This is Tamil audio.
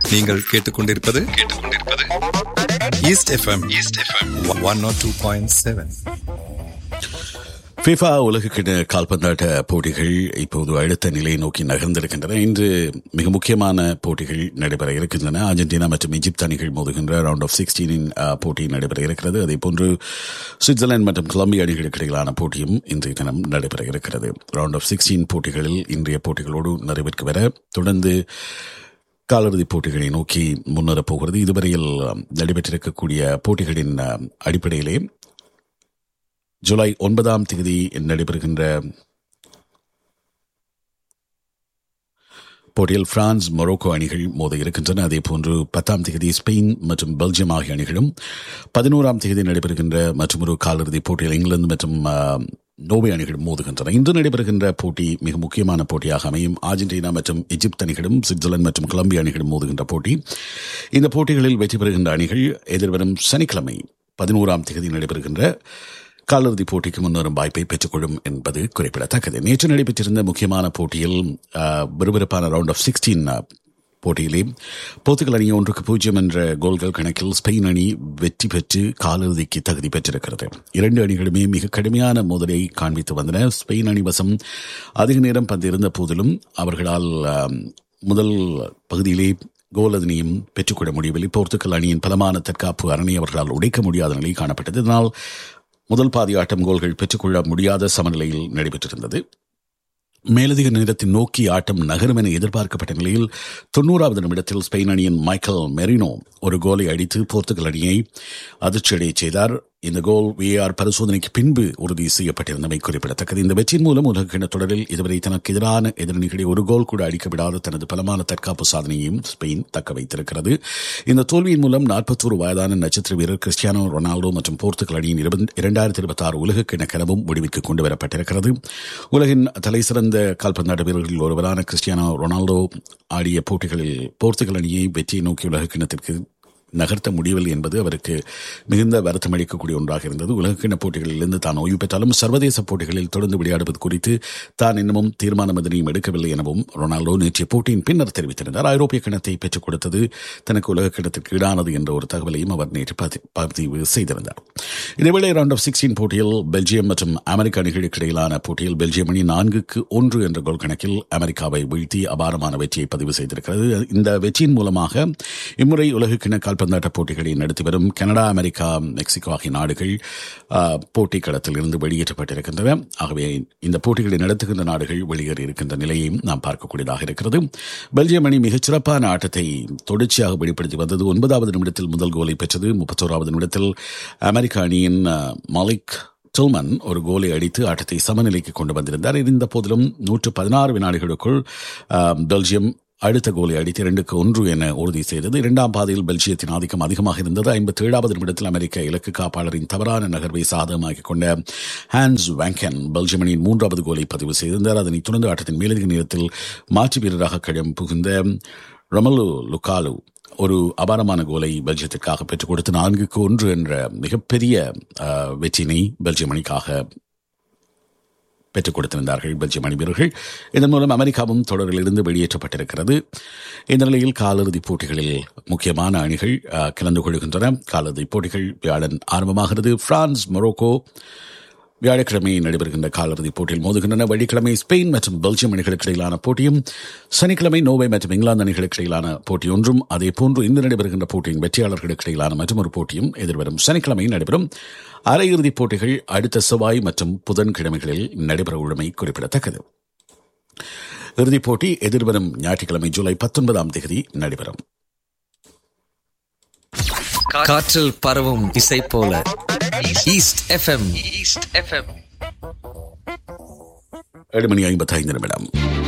நீங்கள் கேட்டுக்கொண்டிருப்பது கேட்டுக்கொண்டிருப்பது east FM east FM one nought two point seven FIFA உலகக்கிண கால்பந்தாட்ட போட்டிகள் இப்போது அடுத்த நிலையை நோக்கி நகர்ந்திருக்கின்றன இன்று மிக முக்கியமான போட்டிகள் நடைபெற இருக்கின்றன அர்ஜென்டினா மற்றும் எஜிப்த் அணிகள் மோதுகின்ற ரவுண்ட் ஆஃப் சிக்ஸ்டீனின் போட்டி நடைபெற இருக்கிறது அதே போன்று சுவிட்சர்லாந்து மற்றும் கொலம்பியா அணிகளுக்கு இடையிலான போட்டியும் இன்றைய தினம் நடைபெற இருக்கிறது ரவுண்ட் ஆஃப் சிக்ஸ்டீன் போட்டிகளில் இன்றைய போட்டிகளோடு நிறைவேற்று வர தொடர்ந்து காலிறுதிப் போட்டிகளை நோக்கி முன்னேறப் போகிறது இதுவரையில் நடைபெற்றிருக்கக்கூடிய போட்டிகளின் அடிப்படையிலே ஜூலை ஒன்பதாம் தேதி நடைபெறுகின்ற போட்டியில் பிரான்ஸ் மொரோக்கோ அணிகள் மோத இருக்கின்றன அதே போன்று பத்தாம் தேதி ஸ்பெயின் மற்றும் பெல்ஜியம் ஆகிய அணிகளும் பதினோராம் தேதி நடைபெறுகின்ற மற்றொரு காலிறுதிப் போட்டியில் இங்கிலாந்து மற்றும் நோவே அணிகள் மோதுகின்றன இன்று நடைபெறுகின்ற போட்டி மிக முக்கியமான போட்டியாக அமையும் அர்ஜென்டினா மற்றும் எஜிப்த் அணிகளும் சுவிட்சர்லாந்து மற்றும் கொலம்பியா அணிகளும் மோதுகின்ற போட்டி இந்த போட்டிகளில் வெற்றி பெறுகின்ற அணிகள் எதிர்வரும் சனிக்கிழமை பதினோராம் தேதி நடைபெறுகின்ற காலிறுதிப் போட்டிக்கு முன்னேறும் வாய்ப்பை பெற்றுக்கொள்ளும் என்பது குறிப்பிடத்தக்கது நேற்று நடைபெற்றிருந்த முக்கியமான போட்டியில் விறுவிறுப்பான ரவுண்ட் ஆஃப் சிக்ஸ்டீன் போட்டியிலே போர்த்துகல் அணி ஒன்றுக்கு பூஜ்ஜியம் என்ற கோல்கள் கணக்கில் ஸ்பெயின் அணி வெற்றி பெற்று காலிறுதிக்கு தகுதி பெற்றிருக்கிறது இரண்டு அணிகளுமே மிக கடுமையான மோதலை காண்பித்து வந்தன ஸ்பெயின் அணி வசம் அதிக நேரம் பந்திருந்த போதிலும் அவர்களால் முதல் பகுதியிலே கோல் அதனையும் பெற்றுக்கொள்ள முடியவில்லை போர்த்துகல் அணியின் பலமான தற்காப்பு அரணை அவர்களால் உடைக்க முடியாத நிலை காணப்பட்டது இதனால் முதல் பாதி ஆட்டம் கோல்கள் பெற்றுக்கொள்ள முடியாத சமநிலையில் நடைபெற்றிருந்தது மேலதிக நேரத்தை நோக்கி ஆட்டம் நகரும் என எதிர்பார்க்கப்பட்ட நிலையில் தொன்னூறாவது நிமிடத்தில் ஸ்பெயின் அணியின் மைக்கேல் மெரினோ ஒரு கோலை அடித்து போர்த்துகல் அணியை அதிர்ச்சியடைய செய்தார் இந்த கோல் விஏஆர் பரிசோதனைக்கு பின்பு உறுதி செய்யப்பட்டிருந்தமை குறிப்பிடத்தக்கது இந்த வெற்றியின் மூலம் உலகக்கிண தொடரில் இதுவரை தனக்கு எதிரான எதிரணிகளை ஒரு கோல் கூட அடிக்கப்படாத தனது பலமான தற்காப்பு சாதனையையும் ஸ்பெயின் தக்க வைத்திருக்கிறது இந்த தோல்வியின் மூலம் நாற்பத்தோரு வயதான நட்சத்திர வீரர் கிறிஸ்டியானோ ரொனால்டோ மற்றும் போர்த்துகல் அணியின் இரண்டாயிரத்தி இருபத்தி ஆறு உலகக்கிண கனவும் முடிவுக்கு கொண்டு வரப்பட்டிருக்கிறது உலகின் தலைசிறந்த கால்பந்தாட்ட வீரர்களில் ஒருவரான கிறிஸ்டியானோ ரொனால்டோ ஆடிய போட்டிகளில் போர்த்துகல் அணியை வெற்றியை நோக்கி உலகக்கிணத்திற்கு நகர்த்த முடியவில்லை என்பது அவருக்கு மிகுந்த வருத்தம் அளிக்கக்கூடிய ஒன்றாக இருந்தது உலகக்கிண போட்டிகளிலிருந்து தான் ஓய்வு பெற்றாலும் சர்வதேச போட்டிகளில் தொடர்ந்து விளையாடுவது குறித்து தான் இன்னமும் தீர்மானம் எதனையும் எடுக்கவில்லை எனவும் ரொனால்டோ நேற்றைய போட்டியின் பின்னர் தெரிவித்திருந்தார் ஐரோப்பிய கிணத்தை பெற்றுக் கொடுத்தது தனக்கு உலக கிணத்திற்கு ஈடானது என்ற ஒரு தகவலையும் அவர் நேற்று பதிவு செய்திருந்தார் இதேவேளை ரவுண்ட் ஆஃப் சிக்ஸ்டீன் போட்டியில் பெல்ஜியம் மற்றும் அமெரிக்க அணிகளுக்கு இடையிலான போட்டியில் பெல்ஜியம் அணி நான்குக்கு ஒன்று என்ற கோல் கணக்கில் அமெரிக்காவை வீழ்த்தி அபாரமான வெற்றியை பதிவு செய்திருக்கிறது இந்த வெற்றியின் மூலமாக இம்முறை உலகக்கிண கால் கால்பந்தாட்ட போட்டிகளை நடத்தி வரும் கனடா அமெரிக்கா மெக்சிகோ ஆகிய நாடுகள் போட்டி களத்தில் இருந்து வெளியேற்றப்பட்டிருக்கின்றன ஆகவே இந்த போட்டிகளை நடத்துகின்ற நாடுகள் வெளியேறி இருக்கின்ற நிலையையும் நாம் பார்க்கக்கூடியதாக இருக்கிறது பெல்ஜியம் அணி மிகச் சிறப்பான ஆட்டத்தை தொடர்ச்சியாக வெளிப்படுத்தி வந்தது ஒன்பதாவது நிமிடத்தில் முதல் கோலை பெற்றது முப்பத்தோராவது நிமிடத்தில் அமெரிக்க அணியின் மாலிக் டில்மன் ஒரு கோலை அடித்து ஆட்டத்தை சமநிலைக்கு கொண்டு வந்திருந்தார் இருந்த போதிலும் நூற்று பதினாறு வினாடிகளுக்குள் பெல்ஜியம் அடுத்த கோலை அடித்து இரண்டுக்கு ஒன்று என உறுதி செய்தது இரண்டாம் பாதையில் பெல்ஜியத்தின் ஆதிக்கம் அதிகமாக இருந்தது ஐம்பத்தி ஏழாவது நிமிடத்தில் அமெரிக்க இலக்கு காப்பாளரின் தவறான நகர்வை சாதகமாக்கிக் கொண்ட ஹான்ஸ் வேங்கன் பெல்ஜியமனின் மூன்றாவது கோலை பதிவு செய்திருந்தார் அதனைத் தொடர்ந்து ஆட்டத்தின் மேலதிக நேரத்தில் மாற்று வீரராக களம் புகுந்த ரொமலு லுக்காலு ஒரு அபாரமான கோலை பெல்ஜியத்திற்காக பெற்றுக் கொடுத்து நான்குக்கு ஒன்று என்ற மிகப்பெரிய வெற்றியினை பெல்ஜியம் அணிக்காக பெற்றுக் கொடுத்திருந்தார்கள் பெல்ஜியம் அணி வீரர்கள் இதன் மூலம் அமெரிக்காவும் தொடரிலிருந்து வெளியேற்றப்பட்டிருக்கிறது இந்த நிலையில் காலிறுதிப் போட்டிகளில் முக்கியமான அணிகள் கலந்து கொள்கின்றன காலிறுதிப் போட்டிகள் வியாழன் ஆரம்பமாகிறது பிரான்ஸ் மொரோக்கோ வியாழக்கிழமை நடைபெறுகின்ற காலிறுதிப் போட்டியில் மோதுகின்றன வெள்ளிக்கிழமை ஸ்பெயின் மற்றும் பெல்ஜியம் அணிகளுக்கு இடையிலான போட்டியும் சனிக்கிழமை நோவை மற்றும் இங்கிலாந்து அணிகளுக்கு இடையிலான போட்டி ஒன்றும் அதே போன்று இன்று நடைபெறுகின்ற போட்டியின் வெற்றியாளர்களுக்கு இடையிலான மற்றொரு போட்டியும் எதிர்வரும் சனிக்கிழமை நடைபெறும் அரையிறுதிப் போட்டிகள் அடுத்த செவ்வாய் மற்றும் புதன்கிழமைகளில் நடைபெற உள்ளமை குறிப்பிடத்தக்கது இறுதிப் போட்டி எதிர்வரும் ஞாயிற்றுக்கிழமை ஜூலை பத்தொன்பதாம் தேதி நடைபெறும் காற்றில் பரவும் இசை போல ஈஸ்ட் எஃப்எம் ஈஸ்ட் எஃப்எம் ஏழு மணி ஐம்பத்தி ஐந்து நிமிடம்